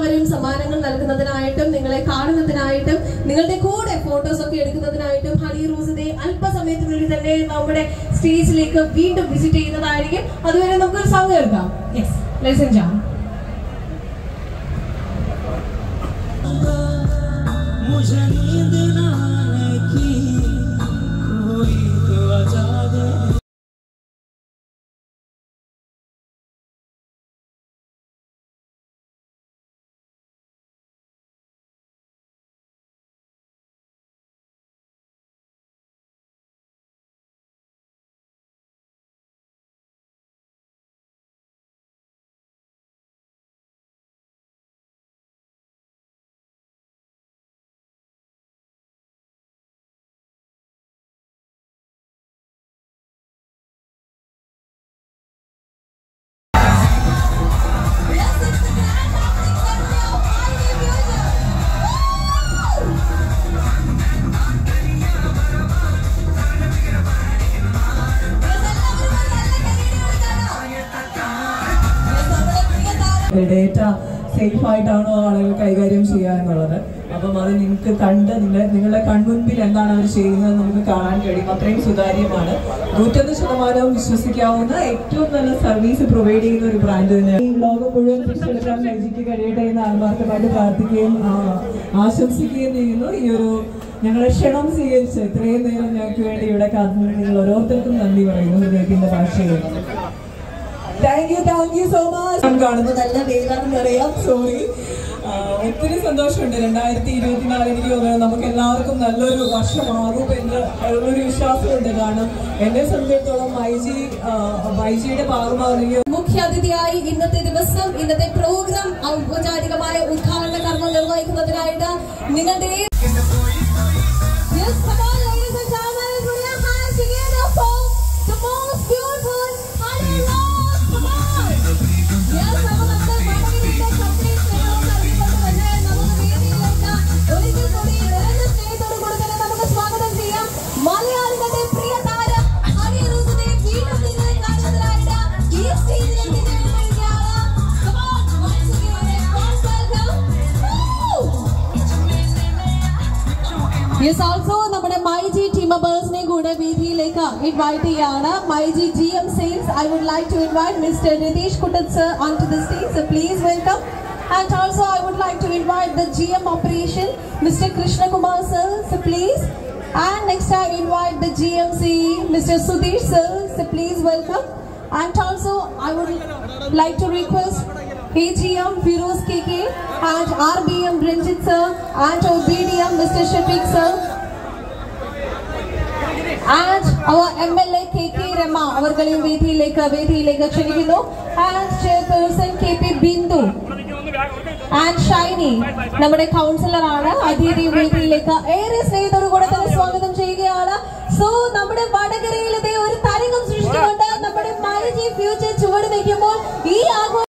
എല്ലാവരും സമ്മാനങ്ങൾ നൽകുന്നതിനായിട്ടും നിങ്ങളെ കാണുന്നതിനായിട്ടും നിങ്ങളുടെ കൂടെ ഫോട്ടോസ് ഒക്കെ എടുക്കുന്നതിനായിട്ടും ഹണി റോസിനെ അല്പസമയത്തിനുള്ളിൽ തന്നെ നമ്മുടെ സ്റ്റേജിലേക്ക് വീണ്ടും വിസിറ്റ് ചെയ്യുന്നതായിരിക്കും അതുവരെ നമുക്കൊരു സൗണ്ട് കേൾക്കാം യെസ് ലെസൺ ജാം मुझे नींद न आने की कोई तो वजह दे ഡേറ്റ സേഫ് ആയിട്ടാണോ ആളുകൾ കൈകാര്യം ചെയ്യുക എന്നുള്ളത് അപ്പം അത് നിങ്ങൾക്ക് കണ്ട് നിങ്ങൾ നിങ്ങളുടെ കൺമുൻപിൽ എന്താണ് അവർ ചെയ്യുന്നത് നമുക്ക് കാണാൻ കഴിയും അത്രയും സുതാര്യമാണ് നൂറ്റൊന്ന് ശതമാനവും വിശ്വസിക്കാവുന്ന ഏറ്റവും നല്ല സർവീസ് പ്രൊവൈഡ് ചെയ്യുന്ന ഒരു ബ്രാൻഡ് തന്നെയാണ് ഈ ലോകം മുഴുവൻ പിടിച്ചെടുക്കാൻ ലജിക്ക് കഴിയട്ടെ എന്ന് ആത്മാർത്ഥമായിട്ട് പ്രാർത്ഥിക്കുകയും ആ, ആശംസിക്കുകയും ചെയ്യുന്നു ഈ ഒരു ഞങ്ങളെ ക്ഷണം സ്വീകരിച്ച് ഇത്രയും നേരം ഞങ്ങൾക്ക് വേണ്ടി ഇവിടെ കാത്തുനിന്ന് നിങ്ങൾ ഓരോരുത്തർക്കും നന്ദി പറയുന്നു ഹൃദയത്തിന്റെ ഭാഷയിൽ thank you thank you so much കാണുന്നത് നല്ല വെയിലാണെന്ന് അറിയാം സോറി ഒത്തിരി സന്തോഷമുണ്ട് രണ്ടായിരത്തി ഇരുപത്തിനാല് എനിക്ക് തോന്നുന്നു നമുക്ക് എല്ലാവർക്കും നല്ലൊരു വർഷമാകും എന്ന് ഉള്ളൊരു വിശ്വാസമുണ്ട് കാരണം എന്നെ സംബന്ധിച്ചിടത്തോളം മൈജി മൈജിയുടെ ഭാഗമാകുന്നെങ്കിൽ മുഖ്യാതിഥിയായി ഇന്നത്തെ ദിവസം ഇന്നത്തെ പ്രോഗ്രാം ഔപചാരികമായ ഉദ്ഘാടന കർമ്മം നിർവഹിക്കുന്നതിനായിട്ട് നിങ്ങളുടെ Yes, come on, ladies and gentlemen, put your hands together for the most beautiful honey rose. Come on. Yes, അപ്പോൾ നമ്മുടെ വടകരയിലെ കമ്പനി സ്നേഹവും നൽകിക്കൊണ്ട് തന്നെ നമുക്ക് വേദിയിലേക്ക് ഒരിക്കൽ കൂടി നിറഞ്ഞ സ്നേഹത്തോടു കൂടി തന്നെ നമുക്ക് സ്വാഗതം ചെയ്യാം മലയാളികളുടെ പ്രിയ താരം ഹണി റോസിനെ വീണ്ടും നിങ്ങളെ കാണുന്നതിനായിട്ട് ഈ സ്റ്റേജിലേക്ക് എത്തിയിരിക്കുകയാണ്. Come on, once again, a warm welcome. Woo! Yes also നമ്മുടെ മൈ ജി ടീം മെമ്പേഴ്സിനെ കൂടെ വേദിയിലേക്ക് ഇൻവൈറ്റ് ചെയ്യാണ് my G G M sales I would like to invite Mister Nitish Kuttath sir on to the stage so please welcome and also I would like to invite the G M operation Mister Krishnakumar sir so please and next I invite the G M C Mister Sudheesh sir so please welcome and also I would like to request AGM Firoz KK and RBM Ranjit sir and our BDM Mr. Shafiq sir and our MLA KK Rama അവർകളെയും വേദിയിലേക്ക് വേദിയിലേക്ക് ക്ഷണിക്കുന്നു and chairperson KP Bindu and Shiny നമ്മുടെ councillor ആണ് അതിഥി വേദിയിലേക്ക് ഏറെ സ്നേഹത്തോടു കൂടെ തന്നെ സ്വാഗതം